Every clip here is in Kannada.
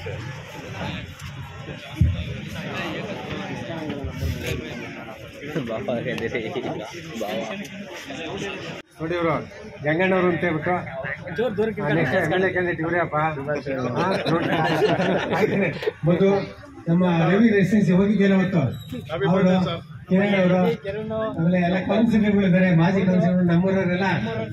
ನೋಡಿ ಇವರು ಗಂಗಣ್ಣವರು ಅಂತ ಹೇಳ್ಬಿಟ್ಟು next M L A candidate ಇವರೇ ಮತ್ತು ನಮ್ಮ ರವಿ ರೆಸಿಡೆನ್ಸಿ ಹೋಗಿದ್ದೇನೆ ಅವತ್ತು ಅವರು ಕಿರಣ್ ಅವರು ಆಮೇಲೆ ಎಲ್ಲ ಕೌನ್ಸಿಲರ್ಗಳು ಇದ್ದಾರೆ ಮಾಜಿ ಕೌನ್ಸಿಲರ್ ನಮ್ಮೂರವರೆಲ್ಲ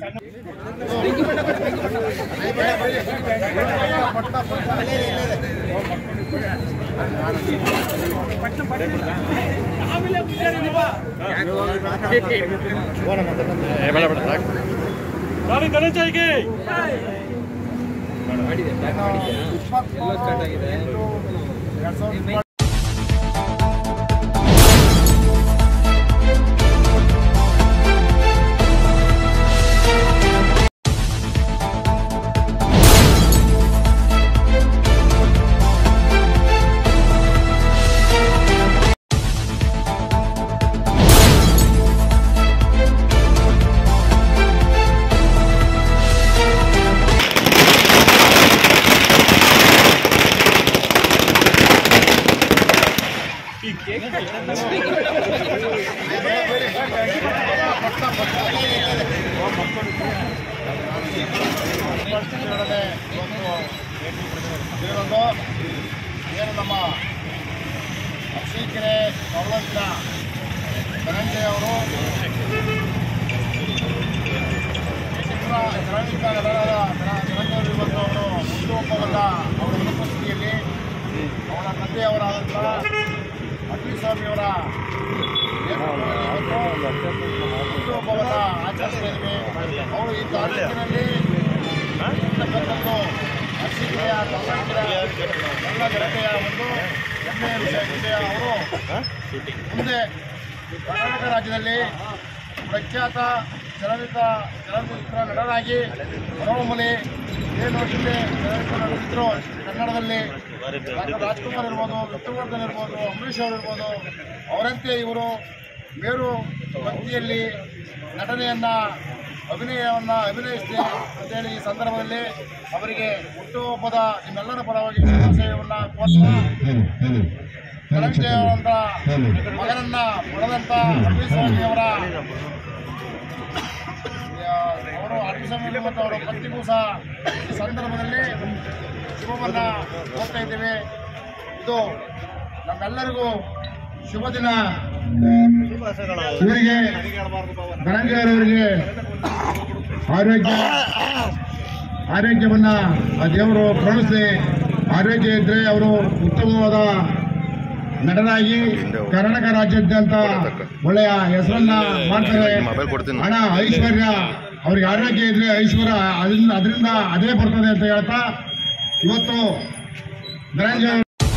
ಪರಿಸ್ಥಿತಿಯೊಡನೆ ಇವತ್ತು ಇರೋದು ಏನು ನಮ್ಮ ಅರಸೀಕೆರೆ ಸವಲತ್ತಿನ ಧನಂಜಯ ಅವರು ಚಿತ್ರ ಚಲನಚಿತ್ರ ನಟರಾದ ಧನ- ಧನಂಜಯ ಅವರು ಇವತ್ತು ಅವರು ಹುಟ್ಟುಹಬ್ಬವನ್ನು ಅವರ ಅನುಪಸ್ಥಿತಿಯಲ್ಲಿ ಅವರ ತಂದೆಯವರಾದಂಥ ಅಡ್ವಿಸ್ವಾಮಿಯವರ ನೇತೃತ್ವದಲ್ಲಿ ಇವತ್ತು ಹುಟ್ಟುಹಬ್ಬವನ್ನು ಆಚರಿಸ್ತಾ ಇದ್ವಿ ಅವರು ಈ ತಾಲೂಕಿನಲ್ಲಿ ಇರ್ತಕ್ಕಂಥದ್ದು ಅರಸೀಕೆರೆಯ ಕಲ್ಲಂಕಿರ ಎಲ್ಲ ಜನತೆಯ ಒಂದು ಹೆಮ್ಮೆಯ ವಿಷಯ ವಿಷಯ ಅವರು ಮುಂದೆ ಕರ್ನಾಟಕ ರಾಜ್ಯದಲ್ಲಿ ಪ್ರಖ್ಯಾತ ಚಲನಚಿತ್ರ ಚಲನಚಿತ್ರ ನಟರಾಗಿ ಹೊರಹೊಮ್ಮಲಿ ಏನು ಹಿಂದೆ ಚಲನಚಿತ್ರ ನಟರಿದ್ರು ಕನ್ನಡದಲ್ಲಿ ಡಾಕ್ಟರ್ ರಾಜ್ಕುಮಾರ್ ಇರ್ಬೋದು ವಿಷ್ಣುವರ್ಧನ್ ಇರ್ಬೋದು ಅಂಬರೀಷ್ ಅವರು ಇರ್ಬೋದು ಅವರಂತೆ ಇವರು ಮೇರು ಭಕ್ತಿಯಲ್ಲಿ ನಟನೆಯನ್ನ ಅಭಿನಯವನ್ನ ಅಭಿನಯಿಸಿದೆ ಅಂತೇಳಿ ಈ ಸಂದರ್ಭದಲ್ಲಿ ಅವರಿಗೆ ಹುಟ್ಟುಹಬ್ಬದ ನಿಮ್ಮೆಲ್ಲರ ಪರವಾಗಿ ಶುಭಾಶಯವನ್ನ ಕೋರ್ತಾ ಧನಂಜಯ ಅವರ ಮಗನನ್ನ ಪಡೆದಂತ ಅರವಿಂದ್ ಅವರ ಅವರು ಅರವಿಂದ್ ಮತ್ತು ಅವರ ಪತ್ನಿಗೂ ಸಹ ಈ ಸಂದರ್ಭದಲ್ಲಿ ಶುಭವನ್ನ ಕೋರ್ತಾ ಇದ್ದೇವೆ ಇದು ನಮ್ಮೆಲ್ಲರಿಗೂ ಶುಭ ದಿನ ಇವರಿಗೆ ಧನಂಜಯ ಅವರಿಗೆ ಆರೋಗ್ಯ ಆರೋಗ್ಯವನ್ನ ಆ ದೇವರು ಕರುಣಿಸಿ ಆರೋಗ್ಯ ಇದ್ರೆ ಅವರು ಉತ್ತಮವಾದ ನಟನಾಗಿ ಕರ್ನಾಟಕ ರಾಜ್ಯಾದ್ಯಂತ ಒಳ್ಳೆಯ ಹೆಸರನ್ನ ಮಾಡ್ತಾರೆ ಹಣ ಐಶ್ವರ್ಯ ಅವ್ರಿಗೆ ಆರೋಗ್ಯ ಇದ್ರೆ ಐಶ್ವರ್ಯ ಅದರಿಂದ ಅದರಿಂದ ಅದೇ ಬರ್ತದೆ ಅಂತ ಹೇಳ್ತಾ ಇವತ್ತು ಧನಂಜಯ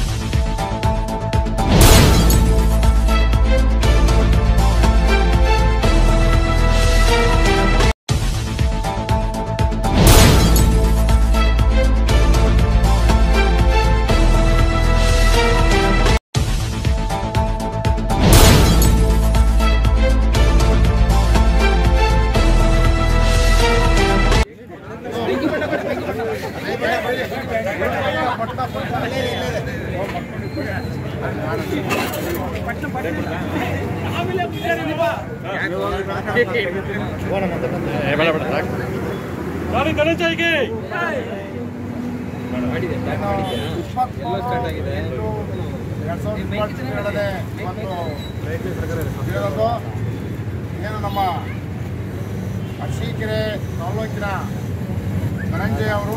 ಎರಡ್ ಸಾವಿರದ ಇಪ್ಪತ್ತೆರಡನೇ ಇವತ್ತು ಇರೋದು ಏನು ನಮ್ಮ ಅರಸೀಕೆರೆ ತಾಲೂಕಿನ ಧನಂಜಯ ಅವರು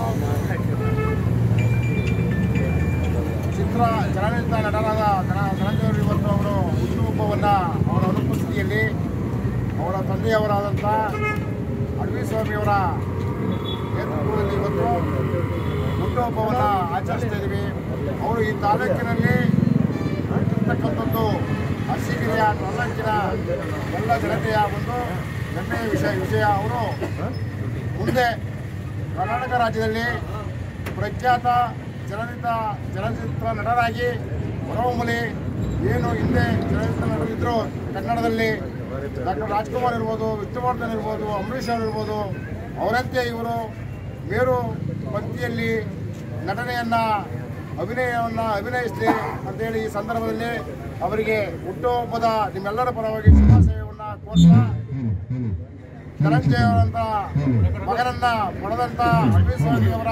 ಚಿತ್ರ ಚಲನಚಿತ್ರ ನಟರಾದ ಧನ ಧನಂಜಯ ಅವರು ಇವತ್ತು ಅವರು ಹುಟ್ಟುಹಬ್ಬವನ್ನು ಅವರ ಅನುಪಸ್ಥಿತಿಯಲ್ಲಿ ಅವರ ತಂದೆಯವರಾದಂಥ ಅಡವಿಸ್ವಾಮಿಯವರ ನೇತೃತ್ವದಲ್ಲಿ ಇವತ್ತು ಹುಟ್ಟುಹಬ್ಬವನ್ನು ಆಚರಿಸ್ತಾ ಇದ್ದೀವಿ ಅವರು ಈ ತಾಲೂಕಿನಲ್ಲಿ ಇರ್ತಕ್ಕಂಥದ್ದು ಅರಸೀಕೆರೆಯ ತಾಲೂಕಿನ ಎಲ್ಲ ಜನತೆಯ ಒಂದು ಹೆಮ್ಮೆಯ ವಿಷಯ ವಿಷಯ ಅವರು ಮುಂದೆ ಕರ್ನಾಟಕ ರಾಜ್ಯದಲ್ಲಿ ಪ್ರಖ್ಯಾತ ಚಲನಚಿತ್ರ ಚಲನಚಿತ್ರ ನಟರಾಗಿ ಹೊರಹೊಮ್ಮಲಿ ಏನು ಹಿಂದೆ ಚಲನಚಿತ್ರ ನಟರಿದ್ರು ಕನ್ನಡದಲ್ಲಿ ಡಾಕ್ಟರ್ ರಾಜ್ಕುಮಾರ್ ಇರ್ಬೋದು ವಿಷ್ಣುವರ್ಧನ್ ಇರ್ಬೋದು ಅಂಬರೀಷ್ ಅವರು ಇರ್ಬೋದು ಅವರಂತೆ ಇವರು ಮೇರು ಭಕ್ತಿಯಲ್ಲಿ ನಟನೆಯನ್ನ ಅಭಿನಯವನ್ನ ಅಭಿನಯಿಸಲಿ ಅಂತೇಳಿ ಈ ಸಂದರ್ಭದಲ್ಲಿ ಅವರಿಗೆ ಹುಟ್ಟುಹಬ್ಬದ ನಿಮ್ಮೆಲ್ಲರ ಪರವಾಗಿ ಶುಭಾಶಯವನ್ನ ಕೋರ್ತಾ ಧನಂಜಯ ಅವರಂತ ಮಗನನ್ನ ಪಡೆದಂತ ಅಳ್ವಿಸ್ವಾಮಿ ಅವರ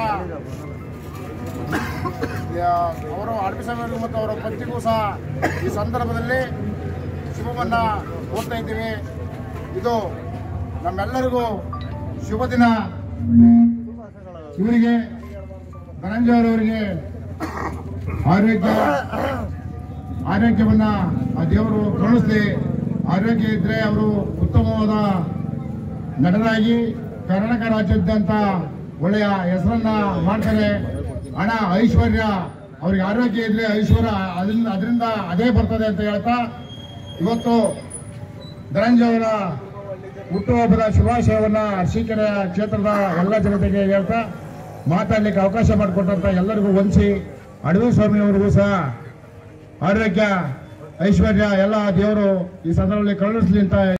ಯಾ- ಅವರು ಅಳ್ವಿಸ್ವಾಮಿ ಮತ್ತು ಅವರ ಪತ್ನಿಗೂ ಸಹ ಈ ಸಂದರ್ಭದಲ್ಲಿ ಶುಭವನ್ನ ಕೋರ್ತಾ ಇದ್ದೀವಿ ಇದು ನಮ್ಮೆಲ್ಲರಿಗೂ ಶುಭ ದಿನ ಇವರಿಗೆ ಧನಂಜಯ ಅವರಿಗೆ ಆರೋಗ್ಯ ಆರೋಗ್ಯವನ್ನ ಆ ದೇವರು ಕರುಣಿಸಲಿ ಆರೋಗ್ಯ ಇದ್ರೆ ಅವರು ಉತ್ತಮವಾದ ನಟರಾಗಿ ಕರ್ನಾಟಕ ರಾಜ್ಯಾದ್ಯಂತ ಒಳ್ಳೆಯ ಹೆಸರನ್ನ ಮಾಡ್ತಾರೆ ಹಣ ಐಶ್ವರ್ಯ ಅವ್ರಿಗೆ ಆರೋಗ್ಯ ಇದ್ರೆ ಐಶ್ವರ್ಯ ಅದರಿಂದ ಅದರಿಂದ ಅದೇ ಬರ್ತದೆ ಅಂತ ಹೇಳ್ತಾ ಇವತ್ತು ಧನಂಜಯ ಅವರ ಹುಟ್ಟುಹಬ್ಬದ ಶುಭಾಶಯವನ್ನ ಅರಸೀಕೆರೆ ಕ್ಷೇತ್ರದ ಎಲ್ಲ ಜನತೆಗೆ ಹೇಳ್ತಾ ಮಾತಾಡ್ಲಿಕ್ಕೆ ಅವಕಾಶ ಮಾಡಿಕೊಟ್ಟಂತ ಎಲ್ಲರಿಗೂ ವಂಚಿ ಅಡವಿ ಸ್ವಾಮಿ ಅವರಿಗೂ ಸಹ ಆರೋಗ್ಯ ಐಶ್ವರ್ಯ ಎಲ್ಲ ದೇವರು ಈ ಸಂದರ್ಭದಲ್ಲಿ ಕರುಣಿಸ್ಲಿ ಅಂತ